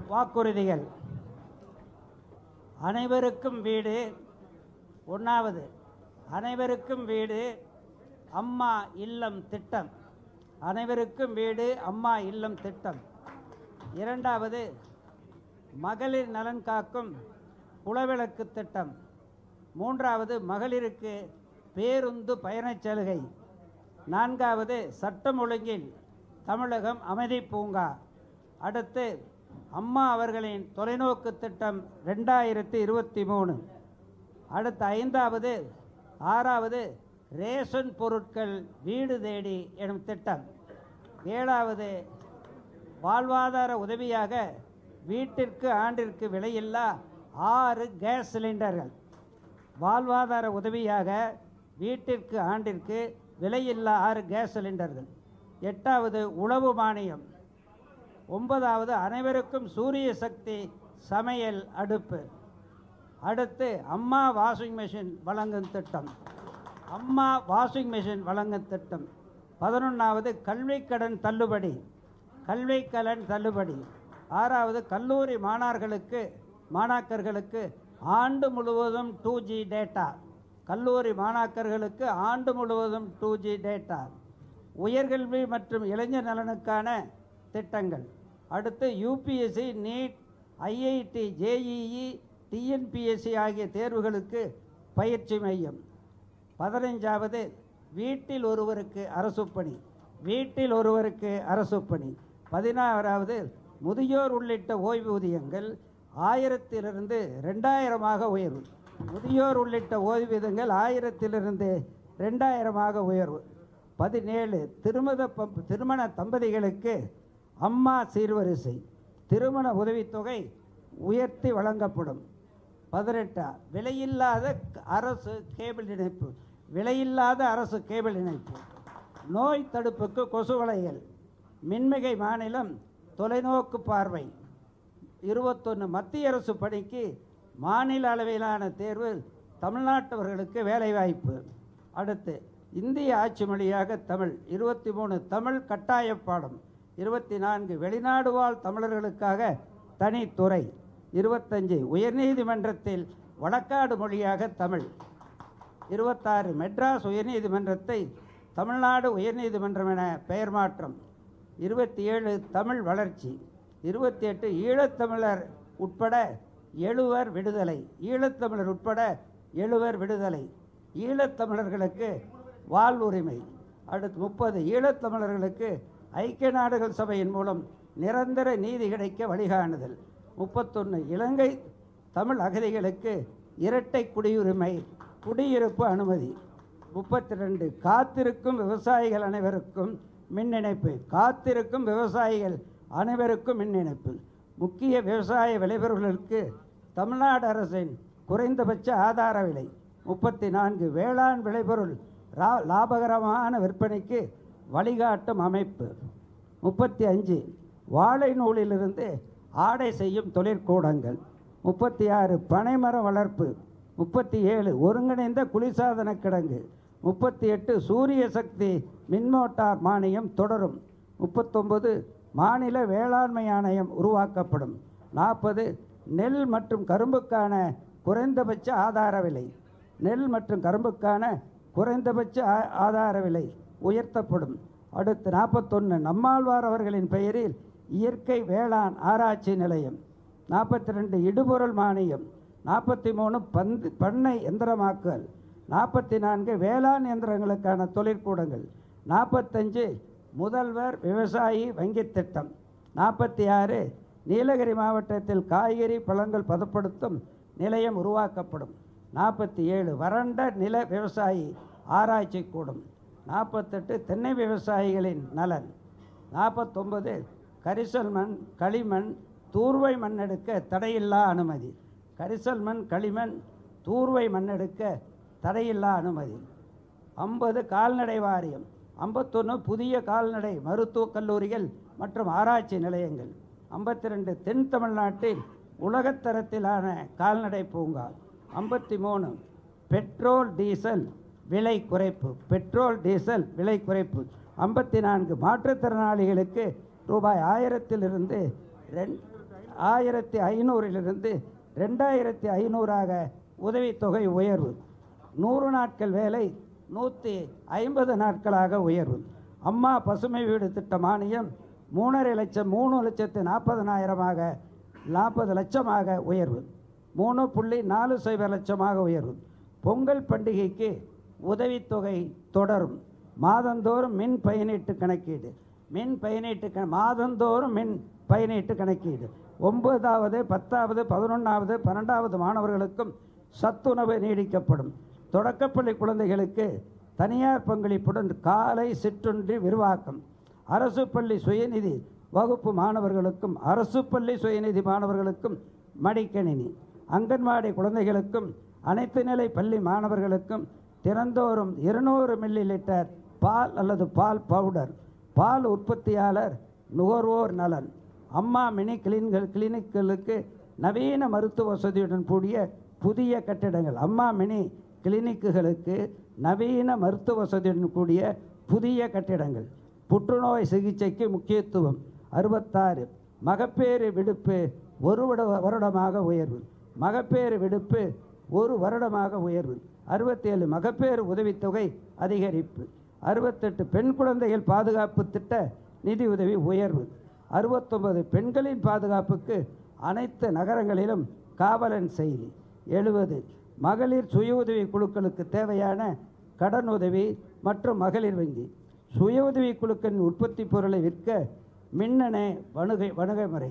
வாக்குறுதிகள் அனைவருக்கும் வீடு ஒன்றாவது அனைவருக்கும் வீடு அம்மா இல்லம் திட்டம் அனைவருக்கும் வீடு அம்மா இல்லம் திட்டம் இரண்டாவது மகளிர் நலன் காக்கும் குலவிளக்கு திட்டம் மூன்றாவது மகளிருக்கு பேருந்து பயணச் சலுகை நான்காவது சட்டம் ஒழுங்கில் தமிழகம் அமைதி பூங்கா அடுத்து அம்மா அவர்களின் தொலைநோக்கு திட்டம் ரெண்டாயிரத்தி இருபத்தி மூணு அடுத்து ஐந்தாவது ஆறாவது ரேஷன் பொருட்கள் வீடு தேடி எனும் திட்டம் ஏழாவது வாழ்வாதார உதவியாக வீட்டிற்கு ஆண்டிற்கு விலையில்லா ஆறு கேஸ் சிலிண்டர்கள் வாழ்வாதார உதவியாக வீட்டிற்கு ஆண்டிற்கு விலையில்லா ஆறு கேஸ் சிலிண்டர்கள் எட்டாவது உணவு மானியம் ஒன்பதாவது அனைவருக்கும் சூரிய சக்தி சமையல் அடுப்பு அடுத்து அம்மா வாஷிங் மெஷின் வழங்கும் திட்டம் அம்மா வாஷிங் மெஷின் வழங்கும் திட்டம் பதினொன்றாவது கல்விக் கடன் தள்ளுபடி கல்விக் கடன் தள்ளுபடி ஆறாவது கல்லூரி மாணார்களுக்கு மாணாக்கர்களுக்கு ஆண்டு முழுவதும் டூ ஜி டேட்டா கல்லூரி மாணாக்கர்களுக்கு ஆண்டு முழுவதும் டூ ஜி டேட்டா உயர்கல்வி மற்றும் இளைஞர் நலனுக்கான திட்டங்கள் அடுத்து UPSC NEET IIT JEE TNPSC ஆகிய தேர்வுகளுக்கு பயிற்சி மையம் பதினைஞ்சாவது வீட்டில் ஒருவருக்கு அரசு பணி வீட்டில் ஒருவருக்கு அரசு பணி பதினாறாவது முதியோர் உள்ளிட்ட ஓய்வூதியங்கள் ஆயிரத்திலிருந்து ரெண்டாயிரமாக உயர்வு முதியோர் உள்ளிட்ட ஓய்வூதியங்கள் ஆயிரத்திலிருந்து ரெண்டாயிரமாக உயர்வு பதினேழு திருமண பம் திருமண தம்பதிகளுக்கு அம்மா சீர்வரிசை திருமண உதவித்தொகை உயர்த்தி வழங்கப்படும் பதினெட்டா விலையில்லாத அரசு கேபிள் இணைப்பு விலையில்லாத அரசு கேபிள் இணைப்பு நோய் தடுப்புக்கு கொசு வலைகள் மின்மிகை மாநிலம் தொலைநோக்கு பார்வை இருபத்தொன்று மத்திய அரசு பணிக்கு மாநில அளவிலான தேர்வு தமிழ்நாட்டவர்களுக்கு வேலைவாய்ப்பு அடுத்து இந்திய ஆட்சி மொழியாக தமிழ் இருபத்தி மூணு தமிழ் கட்டாய பாடம் இருபத்தி நான்கு வெளிநாடு வாழ் தமிழர்களுக்காக தனித்துறை இருபத்தஞ்சு உயர்நீதிமன்றத்தில் வழக்காடு மொழியாக தமிழ் இருபத்தாறு மெட்ராஸ் உயர்நீதிமன்றத்தை தமிழ்நாடு உயர்நீதிமன்றம் என பெயர் மாற்றம் இருபத்தி ஏழு தமிழ் வளர்ச்சி இருபத்தி எட்டு ஈழத்தமிழர் உட்பட எழுவர் விடுதலை ஈழத்தமிழர் உட்பட எழுவர் விடுதலை ஈழத்தமிழர்களுக்கு வாழ்வுரிமை அடுத்து முப்பது ஈழத்தமிழர்களுக்கு ஐக்கிய நாடுகள் சபையின் மூலம் நிரந்தர நீதி கிடைக்க வழிகாணுதல் முப்பத்தொன்று இலங்கை தமிழ் அகதிகளுக்கு இரட்டை குடியுரிமை குடியிருப்பு அனுமதி முப்பத்தி ரெண்டு காத்திருக்கும் விவசாயிகள் அனைவருக்கும் மின் இணைப்பு காத்திருக்கும் விவசாயிகள் அனைவருக்கும் மின் இணைப்பு முக்கிய விவசாய விளைபொருள்களுக்கு தமிழ்நாடு அரசின் குறைந்தபட்ச ஆதார விலை முப்பத்தி நான்கு வேளாண் விளைபொருள் ரா லாபகரமான விற்பனைக்கு வழிகாட்டும் அமைப்பு முப்பத்தி அஞ்சு வாழை நூலிலிருந்து ஆடை செய்யும் தொழிற்கூடங்கள் முப்பத்தி ஆறு பனைமரம் வளர்ப்பு முப்பத்தி ஏழு ஒருங்கிணைந்த குளிர்சாதன கிடங்கு முப்பத்தி எட்டு சூரிய சக்தி மின்மோட்டார் மானியம் தொடரும் முப்பத்தொன்பது மாநில வேளாண்மை ஆணையம் உருவாக்கப்படும் நாற்பது நெல் மற்றும் கரும்புக்கான குறைந்தபட்ச ஆதார விலை நெல் மற்றும் கரும்புக்கான குறைந்தபட்ச ஆ- ஆதார விலை உயர்த்தப்படும் அடுத்து நாற்பத்தொன்று நம்மாழ்வார் அவர்களின் பெயரில் இயற்கை வேளாண் ஆராய்ச்சி நிலையம் நாற்பத்தி ரெண்டு இடுபொருள் மானியம் நாற்பத்தி மூணு பந்து பண்ணை எந்திரமாக்கல் நாற்பத்தி நான்கு வேளாண் இயந்திரங்களுக்கான தொழிற்கூடங்கள் நாற்பத்தஞ்சு முதல்வர் விவசாயி வங்கித் திட்டம் நாற்பத்தி ஆறு நீலகிரி மாவட்டத்தில் காய்கறி பழங்கள் பதப்படுத்தும் நிலையம் உருவாக்கப்படும் நாற்பத்தி ஏழு வறண்ட நில விவசாயி ஆராய்ச்சி கூடம் நாற்பத்தெட்டு தென்னை விவசாயிகளின் நலன் நாற்பத்தொன்பது கரிசல் மண் களிமண் தூர்வை மண் எடுக்க தடையில்லா அனுமதி கரிசல் மண் களிமண் தூர்வை மண் எடுக்க தடையில்லா அனுமதி ஐம்பது கால்நடை வாரியம் ஐம்பத்தொன்று புதிய கால்நடை மருத்துவக் கல்லூரிகள் மற்றும் ஆராய்ச்சி நிலையங்கள் ஐம்பத்தி ரெண்டு தென் தமிழ்நாட்டில் உலகத்தரத்திலான கால்நடை பூங்கா ஐம்பத்தி மூணு பெட்ரோல் டீசல் விலை குறைப்பு பெட்ரோல் டீசல் விலை குறைப்பு ஐம்பத்தி நான்கு மாற்றுத்திறனாளிகளுக்கு ரூபாய் ஆயிரத்திலிருந்து ரெண் ஆயிரத்தி ஐநூறிலிருந்து ரெண்டாயிரத்தி ஐநூறாக உதவித்தொகை உயர்வு நூறு நாட்கள் வேலை நூற்றி ஐம்பது நாட்களாக உயர்வு அம்மா பசுமை வீடு திட்ட மானியம் மூணரை லட்சம் மூணு லட்சத்து நாற்பதனாயிரமாக நாற்பது லட்சமாக உயர்வு மூணு புள்ளி நாலு சைபர் லட்சமாக உயர்வு பொங்கல் பண்டிகைக்கு உதவித்தொகை தொடரும் மாதந்தோறும் மின் பயனீட்டு கணக்கீடு மின் பயனீட்டு க மாதந்தோறும் மின் பயனீட்டு கணக்கீடு ஒன்பதாவது பத்தாவது பதினொன்றாவது பன்னெண்டாவது மாணவர்களுக்கும் சத்துணவு நீடிக்கப்படும் தொடக்கப்பள்ளி குழந்தைகளுக்கு தனியார் பங்களிப்புடன் காலை சிற்றுண்டி விரிவாக்கம் அரசு பள்ளி சுயநிதி வகுப்பு மாணவர்களுக்கும் அரசு பள்ளி சுயநிதி மாணவர்களுக்கும் மடிக்கணினி அங்கன்வாடி குழந்தைகளுக்கும் அனைத்து நிலை பள்ளி மாணவர்களுக்கும் தினந்தோறும் இருநூறு மில்லி லிட்டர் பால் அல்லது பால் பவுடர் பால் உற்பத்தியாளர் நுகர்வோர் நலன் அம்மா மினி கிளின்கள் கிளினிக்களுக்கு நவீன மருத்துவ வசதியுடன் கூடிய புதிய கட்டிடங்கள் அம்மா மினி கிளினிக்குகளுக்கு நவீன மருத்துவ வசதியுடன் கூடிய புதிய கட்டிடங்கள் புற்றுநோய் சிகிச்சைக்கு முக்கியத்துவம் அறுபத்தாறு மகப்பேறு விடுப்பு ஒரு வருட வருடமாக உயர்வு மகப்பேறு விடுப்பு ஒரு வருடமாக உயர்வு அறுபத்தேழு மகப்பேறு உதவித்தொகை அதிகரிப்பு அறுபத்தெட்டு பெண் குழந்தைகள் பாதுகாப்பு திட்ட நிதி உதவி உயர்வு அறுபத்தொன்பது பெண்களின் பாதுகாப்புக்கு அனைத்து நகரங்களிலும் காவலன் செயலி எழுபது மகளிர் சுய உதவி குழுக்களுக்கு தேவையான கடன் உதவி மற்றும் மகளிர் வங்கி சுய உதவி குழுக்களின் உற்பத்தி பொருளை விற்க மின்னணு வணுகை வணுகை முறை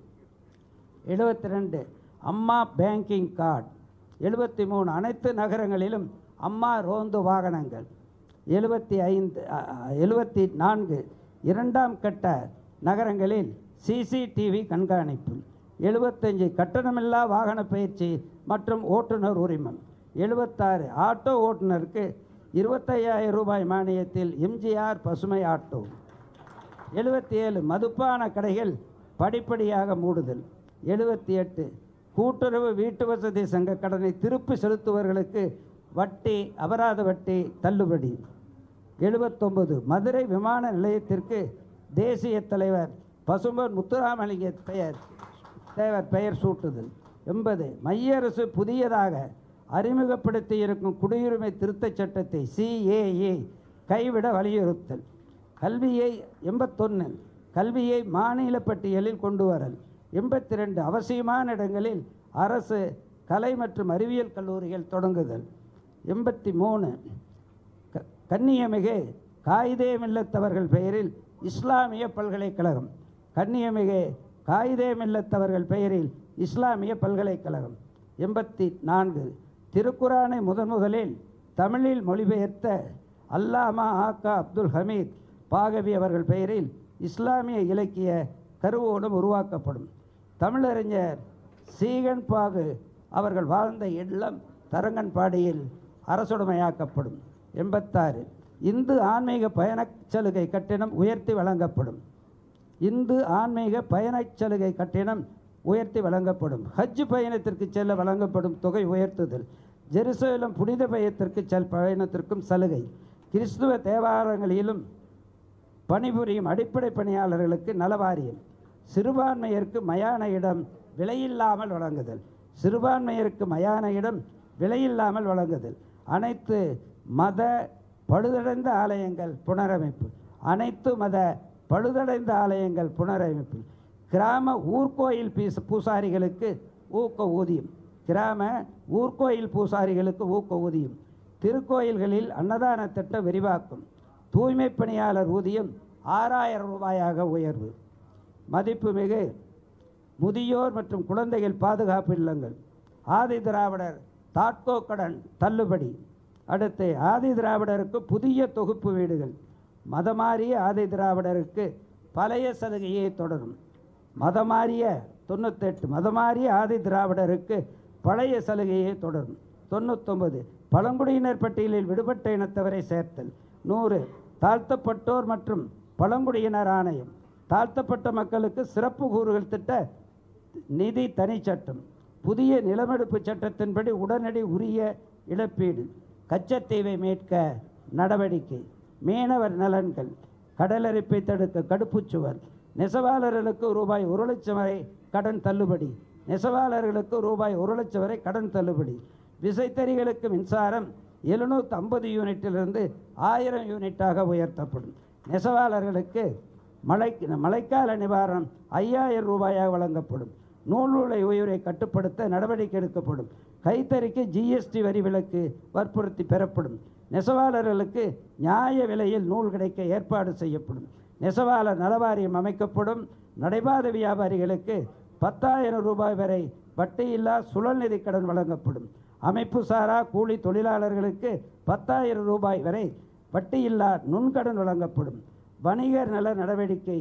எழுபத்தி ரெண்டு அம்மா பேங்கிங் கார்டு எழுபத்தி மூணு அனைத்து நகரங்களிலும் அம்மா ரோந்து வாகனங்கள் எழுபத்தி ஐந்து எழுபத்தி நான்கு இரண்டாம் கட்ட நகரங்களில் சிசிடிவி கண்காணிப்பு எழுபத்தஞ்சு கட்டணமில்லா வாகன பயிற்சி மற்றும் ஓட்டுநர் உரிமம் எழுபத்தாறு ஆட்டோ ஓட்டுநருக்கு இருபத்தையாயிரம் ரூபாய் மானியத்தில் எம்ஜிஆர் பசுமை ஆட்டோ எழுபத்தி ஏழு மதுப்பான கடைகள் படிப்படியாக மூடுதல் எழுபத்தி எட்டு கூட்டுறவு வீட்டு வசதி சங்க கடனை திருப்பி செலுத்துவர்களுக்கு வட்டி அபராத வட்டி தள்ளுபடி எழுபத்தொன்பது மதுரை விமான நிலையத்திற்கு தேசிய தலைவர் பசும்பொன் முத்துராமலிங்க பெயர் தேவர் பெயர் சூட்டுதல் எண்பது மைய அரசு புதியதாக அறிமுகப்படுத்தி இருக்கும் குடியுரிமை திருத்தச் சட்டத்தை சிஏஏ கைவிட வலியுறுத்தல் கல்வியை எண்பத்தொன்று கல்வியை மாநில பட்டியலில் கொண்டு வரல் எண்பத்தி ரெண்டு அவசியமான இடங்களில் அரசு கலை மற்றும் அறிவியல் கல்லூரிகள் தொடங்குதல் எண்பத்தி மூணு க- கன்னியமிகு காயிதே மில்லத்தவர்கள் பெயரில் இஸ்லாமிய பல்கலைக்கழகம் கன்னியமிகு காயிதே மில்லத்தவர்கள் பெயரில் இஸ்லாமிய பல்கலைக்கழகம் எண்பத்தி நான்கு திருக்குரானை முதன் முதலில் தமிழில் மொழிபெயர்த்த அல்லாமா ஆக்கா அப்துல் ஹமீத் பாகவி அவர்கள் பெயரில் இஸ்லாமிய இலக்கிய கருவூலம் உருவாக்கப்படும் தமிழறிஞர் சீகன் பாகு அவர்கள் வாழ்ந்த இல்லம் தரங்கன்பாடியில் அரசுடைமையாக்கப்படும் எண்பத்தாறு இந்து ஆன்மீக பயணச் சலுகை கட்டணம் உயர்த்தி வழங்கப்படும் இந்து ஆன்மீக பயணச் சலுகை கட்டணம் உயர்த்தி வழங்கப்படும் ஹஜ் பயணத்திற்கு செல்ல வழங்கப்படும் தொகை உயர்த்துதல் ஜெருசலேம் புனித பயத்திற்கு செல் பயணத்திற்கும் சலுகை கிறிஸ்துவ தேவாலயங்களிலும் பணிபுரியும் அடிப்படை பணியாளர்களுக்கு நலவாரியம் சிறுபான்மையருக்கு மயான இடம் விலையில்லாமல் வழங்குதல் சிறுபான்மையருக்கு மயான இடம் விலையில்லாமல் வழங்குதல் அனைத்து மத பழுதடைந்த ஆலயங்கள் புனரமைப்பு அனைத்து மத பழுதடைந்த ஆலயங்கள் புனரமைப்பு கிராம ஊர்கோயில் பீச பூசாரிகளுக்கு ஊக்க ஊதியம் கிராம ஊர்கோயில் பூசாரிகளுக்கு ஊக்க ஊதியம் திருக்கோயில்களில் அன்னதான திட்ட விரிவாக்கம் தூய்மை பணியாளர் ஊதியம் ஆறாயிரம் ரூபாயாக உயர்வு மதிப்புமிகு முதியோர் மற்றும் குழந்தைகள் பாதுகாப்பு இல்லங்கள் ஆதி திராவிடர் தாட்கோ கடன் தள்ளுபடி அடுத்து ஆதி திராவிடருக்கு புதிய தொகுப்பு வீடுகள் மதமாறிய ஆதி திராவிடருக்கு பழைய சலுகையை தொடரும் மதமாறிய தொண்ணூத்தெட்டு மதமாறிய ஆதி திராவிடருக்கு பழைய சலுகையை தொடரும் தொண்ணூத்தொன்பது பழங்குடியினர் பட்டியலில் விடுபட்ட இனத்தவரை சேர்த்தல் நூறு தாழ்த்தப்பட்டோர் மற்றும் பழங்குடியினர் ஆணையம் தாழ்த்தப்பட்ட மக்களுக்கு சிறப்பு கூறுகள் திட்ட நிதி தனிச்சட்டம் புதிய நிலமெடுப்பு சட்டத்தின்படி உடனடி உரிய இழப்பீடு கச்சத்தீவை மீட்க நடவடிக்கை மீனவர் நலன்கள் கடலரிப்பை தடுக்க கடுப்புச்சுவர் நெசவாளர்களுக்கு ரூபாய் ஒரு லட்சம் வரை கடன் தள்ளுபடி நெசவாளர்களுக்கு ரூபாய் ஒரு லட்சம் வரை கடன் தள்ளுபடி விசைத்தறிகளுக்கு மின்சாரம் எழுநூற்றி ஐம்பது யூனிட்டிலிருந்து ஆயிரம் யூனிட்டாக உயர்த்தப்படும் நெசவாளர்களுக்கு மழை மழைக்கால நிவாரணம் ஐயாயிரம் ரூபாயாக வழங்கப்படும் நூல் விலை உயர்வை கட்டுப்படுத்த நடவடிக்கை எடுக்கப்படும் கைத்தறிக்கு ஜிஎஸ்டி வரி விலக்கு வற்புறுத்தி பெறப்படும் நெசவாளர்களுக்கு நியாய விலையில் நூல் கிடைக்க ஏற்பாடு செய்யப்படும் நெசவாளர் நலவாரியம் அமைக்கப்படும் நடைபாத வியாபாரிகளுக்கு பத்தாயிரம் ரூபாய் வரை வட்டியில்லா சுழல்நிதி கடன் வழங்கப்படும் அமைப்பு சாரா கூலி தொழிலாளர்களுக்கு பத்தாயிரம் ரூபாய் வரை வட்டியில்லா நுண்கடன் வழங்கப்படும் வணிகர் நல நடவடிக்கை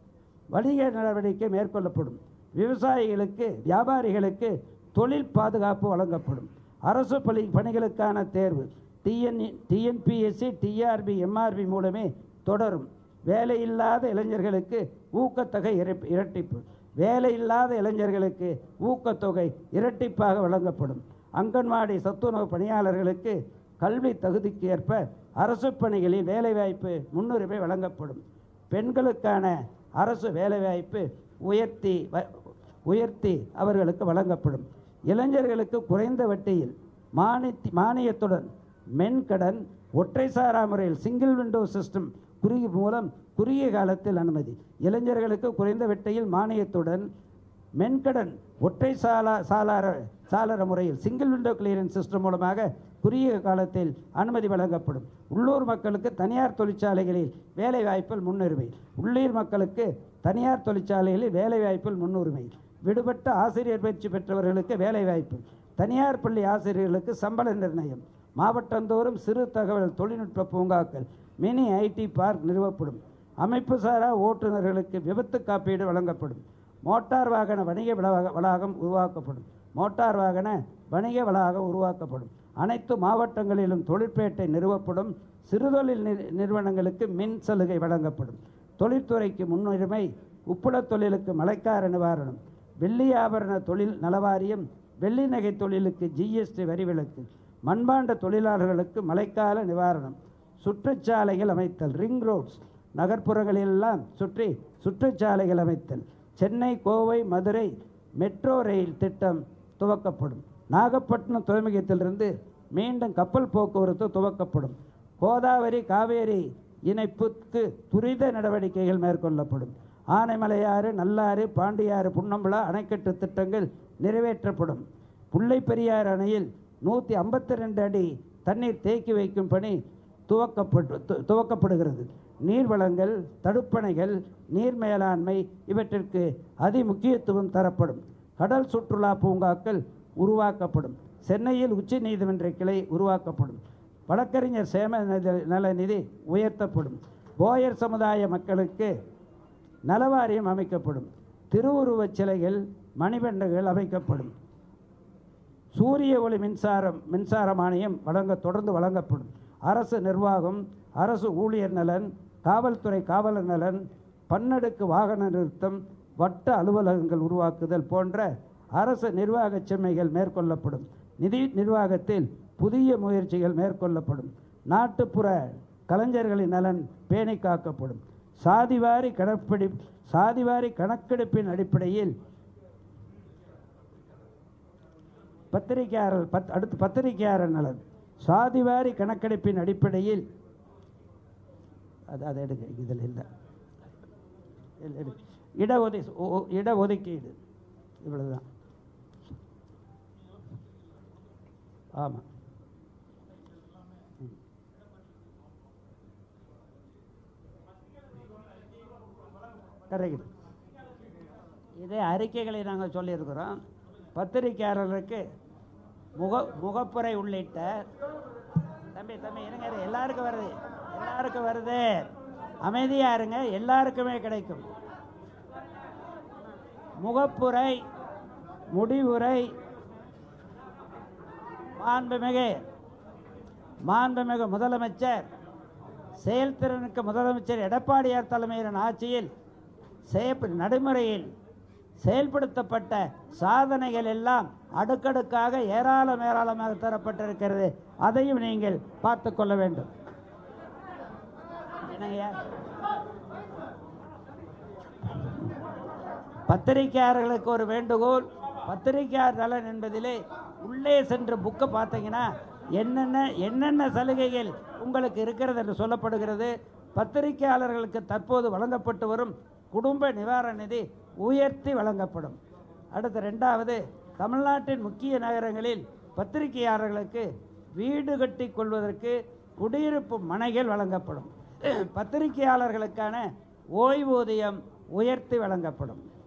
வணிக நடவடிக்கை மேற்கொள்ளப்படும் விவசாயிகளுக்கு வியாபாரிகளுக்கு தொழில் பாதுகாப்பு வழங்கப்படும் அரசு பணி பணிகளுக்கான தேர்வு டிஎன் டிஎன்பிஎஸ்சி டிஆர்பி எம்ஆர்பி மூலமே தொடரும் வேலையில்லாத இளைஞர்களுக்கு ஊக்கத்தொகை இர- இரட்டிப்பு வேலையில்லாத இளைஞர்களுக்கு ஊக்கத்தொகை இரட்டிப்பாக வழங்கப்படும் அங்கன்வாடி சத்துணவு பணியாளர்களுக்கு கல்வி தகுதிக்கு ஏற்ப அரசு பணிகளில் வேலைவாய்ப்பு முன்னுரிமை வழங்கப்படும் பெண்களுக்கான அரசு வேலைவாய்ப்பு உயர்த்தி வ- உயர்த்தி அவர்களுக்கு வழங்கப்படும் இளைஞர்களுக்கு குறைந்த வட்டியில் மானியத்தி மானியத்துடன் மென்கடன் ஒற்றை சாரா முறையில் சிங்கிள் விண்டோ சிஸ்டம் குறுகிய மூலம் குறுகிய காலத்தில் அனுமதி இளைஞர்களுக்கு குறைந்த வட்டியில் மானியத்துடன் மென்கடன் ஒற்றை சாலா சாளார சாளர முறையில் சிங்கிள் விண்டோ கிளியரன்ஸ் சிஸ்டம் மூலமாக குறுகிய காலத்தில் அனுமதி வழங்கப்படும் உள்ளூர் மக்களுக்கு தனியார் தொழிற்சாலைகளில் வேலைவாய்ப்பில் முன்னுரிமை உள்ளூர் மக்களுக்கு தனியார் தொழிற்சாலைகளில் வேலைவாய்ப்பில் முன்னுரிமை விடுபட்ட ஆசிரியர் பயிற்சி பெற்றவர்களுக்கு வேலைவாய்ப்பு தனியார் பள்ளி ஆசிரியர்களுக்கு சம்பள நிர்ணயம் மாவட்டந்தோறும் சிறு தகவல் தொழில்நுட்ப பூங்காக்கள் மினி ஐடி பார்க் நிறுவப்படும் அமைப்பு சாரா ஓட்டுநர்களுக்கு விபத்து காப்பீடு வழங்கப்படும் மோட்டார் வாகன வணிக வளாக- வளாகம் உருவாக்கப்படும் மோட்டார் வாகன வணிக வளாகம் உருவாக்கப்படும் அனைத்து மாவட்டங்களிலும் தொழிற்பேட்டை நிறுவப்படும் சிறுதொழில் நிறு- நிறுவனங்களுக்கு மின் சலுகை வழங்கப்படும் தொழில்துறைக்கு முன்னுரிமை உப்புளத் தொழிலுக்கு மழைக்கார நிவாரணம் வெள்ளி ஆபரண தொழில் நலவாரியம் வெள்ளி நகை தொழிலுக்கு ஜிஎஸ்டி வரி விலக்கு மண்பாண்ட தொழிலாளர்களுக்கு மழைக்கால நிவாரணம் சுற்றுச்சாலைகள் அமைத்தல் ரிங் ரோட்ஸ் நகர்ப்புறங்களெல்லாம் சுற்றி சுற்றுச்சாலைகள் அமைத்தல் சென்னை கோவை மதுரை மெட்ரோ ரயில் திட்டம் துவக்கப்படும் நாகப்பட்டினம் துறைமுகத்திலிருந்து மீண்டும் கப்பல் போக்குவரத்து துவக்கப்படும் கோதாவரி காவேரி இணைப்புக்கு துரித நடவடிக்கைகள் மேற்கொள்ளப்படும் ஆனைமலையாறு நல்லாறு பாண்டியாறு புன்னம்புலா அணைக்கட்டு திட்டங்கள் நிறைவேற்றப்படும் முல்லைப்பெரியாறு அணையில் நூற்றி ஐம்பத்தி ரெண்டு அடி தண்ணீர் தேக்கி வைக்கும் பணி துவக்கப்பட்டு து- துவக்கப்படுகிறது நீர் வளங்கள் தடுப்பணைகள் நீர் மேலாண்மை இவற்றிற்கு அதி முக்கியத்துவம் தரப்படும் கடல் சுற்றுலா பூங்காக்கள் உருவாக்கப்படும் சென்னையில் உச்ச நீதிமன்ற கிளை உருவாக்கப்படும் வழக்கறிஞர் சேம நிதி- நல நிதி உயர்த்தப்படும் போயர் சமுதாய மக்களுக்கு நலவாரியம் அமைக்கப்படும் திருவுருவச் சிலைகள் மணிமண்டங்கள் அமைக்கப்படும் சூரிய ஒளி மின்சாரம் மின்சார மானியம் வழங்க தொடர்ந்து வழங்கப்படும் அரசு நிர்வாகம் அரசு ஊழியர் நலன் காவல்துறை காவலர் நலன் பன்னடுக்கு வாகன நிறுத்தம் வட்ட அலுவலகங்கள் உருவாக்குதல் போன்ற அரசு நிர்வாகச் செம்மைகள் மேற்கொள்ளப்படும் நிதி நிர்வாகத்தில் புதிய முயற்சிகள் மேற்கொள்ளப்படும் நாட்டுப்புற கலைஞர்களின் நலன் பேணி காக்கப்படும் சாதிவாரி கணப்பெடி சாதிவாரி கணக்கெடுப்பின் அடிப்படையில் பத்திரிகையாளர் பத் அடுத்து பத்திரிகையாளர் நலன் சாதிவாரி கணக்கெடுப்பின் அடிப்படையில் அது அதை எடுங்க இதில் இல்லை இல்ல, எடு. இடஒதி ஒ- ஒ- இடஒதுக்கீடு இவ்வளவுதான் ஆமாம் கரெக்ட் இதே அறிக்கைகளை நாங்கள் சொல்லியிருக்கிறோம் பத்திரிகையாளர்களுக்கு முக முகப்புரை உள்ளிட்ட தம்பி தம்பி இருங்க இரு, எல்லாருக்கும் வருது எல்லாருக்கும் வருது அமைதியா இருங்க எல்லாருக்குமே கிடைக்கும் முகப்புரை முடிவுரை மாண்புமிகு மாண்புமிகு முதலமைச்சர் செயல்திறனுக்கு முதலமைச்சர் எடப்பாடியார் தலைமையிலான ஆட்சியில் செய்ய நடைமுறையில் செயல்படுத்தப்பட்ட சாதனைகள் எல்லாம் அடுக்கடுக்காக ஏராளம் ஏராளமாக தரப்பட்டிருக்கிறது அதையும் நீங்கள் பார்த்து கொள்ள வேண்டும் என்னங்கய்யா பத்திரிகையாளர்களுக்கு ஒரு வேண்டுகோள் பத்திரிகையாளர் நலன் என்பதிலே உள்ளே சென்று புக்கை பார்த்தீங்கன்னா என்னென்ன என்னென்ன சலுகைகள் உங்களுக்கு இருக்கிறது என்று சொல்லப்படுகிறது பத்திரிகையாளர்களுக்கு தற்போது வழங்கப்பட்டு வரும் குடும்ப நிவாரண நிதி உயர்த்தி வழங்கப்படும் அடுத்து ரெண்டாவது தமிழ்நாட்டின் முக்கிய நகரங்களில் பத்திரிகையாளர்களுக்கு வீடு கட்டி கொள்வதற்கு குடியிருப்பு மனைகள் வழங்கப்படும் பத்திரிகையாளர்களுக்கான ஓய்வூதியம் உயர்த்தி வழங்கப்படும்